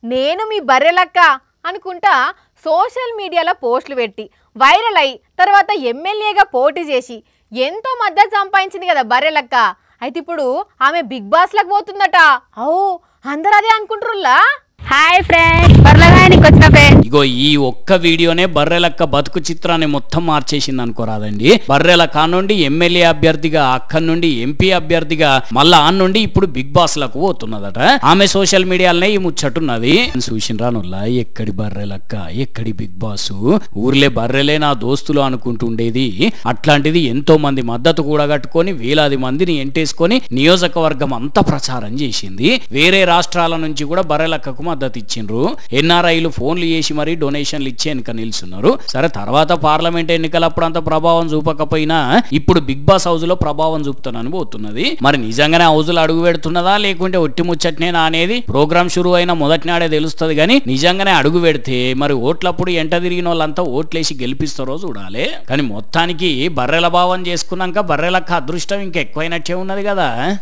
నేను మీ బర్రెలక్క అనుకుంటా సోషల్ మీడియాలో పోస్టులు పెట్టి వైరల్ అయి తర్వాత ఎమ్మెల్యేగా పోటీ చేసి ఎంతో మద్దతు సంపాదించింది కదా బర్రెలక్క అయితే ఇప్పుడు ఆమె బిగ్ బాస్లకు పోతుందట ఓ అందరు అదే అనుకుంటురులా హాయ్ ఫ్రెండ్స్ బర్లగానికి వచ్చిన ఫ్రెండ్ ఇగో ఈ ఒక్క వీడియోనే బర్రెలక్క బతుకు చిత్రాన్ని మొత్తం మార్చేసింది అనుకోరాదండి బర్రెల కా నుండి ఎమ్మెల్యే అభ్యర్థిగా అక్కడి నుండి ఎంపీ అభ్యర్థిగా మళ్ళా ఆ నుండి ఇప్పుడు బిగ్ బాస్ లకు పోతున్నదట ఆమె సోషల్ మీడియాలనే ఈ ముచ్చటున్నది చూసిండ్రానుల్లా ఎక్కడి బర్రెలక్క ఎక్కడి బిగ్ బాస్ ఊర్లే బర్రెలే నా దోస్తులు అనుకుంటుండేది అట్లాంటిది ఎంతో మంది మద్దతు కూడా కట్టుకొని వేలాది మందిని ఎంటేసుకొని నియోజకవర్గం అంతా ప్రచారం చేసింది వేరే రాష్ట్రాల నుంచి కూడా బర్రెలక్కకు మద్దతు ఇచ్చిండ్రు ఎన్ఆర్ఐలు ఫోన్లు చేసి మరీ డొనేషన్లు ఇచ్చి వెనుక నిల్చున్నారు సరే తర్వాత పార్లమెంట్ ఎన్నికలప్పుడు అంత ప్రభావం చూపకపోయినా ఇప్పుడు బిగ్ బాస్ హౌస్ లో ప్రభావం చూపుతానని పోతున్నది మరి నిజంగానే హౌస్ లో అడుగు పెడుతున్నదా లేకుంటే ఒట్టి ముచ్చట్నేనా అనేది ప్రోగ్రామ్ షురు అయిన మొదటి నాడే తెలుస్తుంది కానీ నిజంగానే అడుగు పెడితే మరి ఓట్లప్పుడు ఎంట తిరిగిన వాళ్ళంతా ఓట్లేసి గెలిపిస్తారో చూడాలి కానీ మొత్తానికి బర్రెల భావం చేసుకున్నాక బర్రెలక్క అదృష్టం ఇంకా ఎక్కువైనట్టే ఉన్నది కదా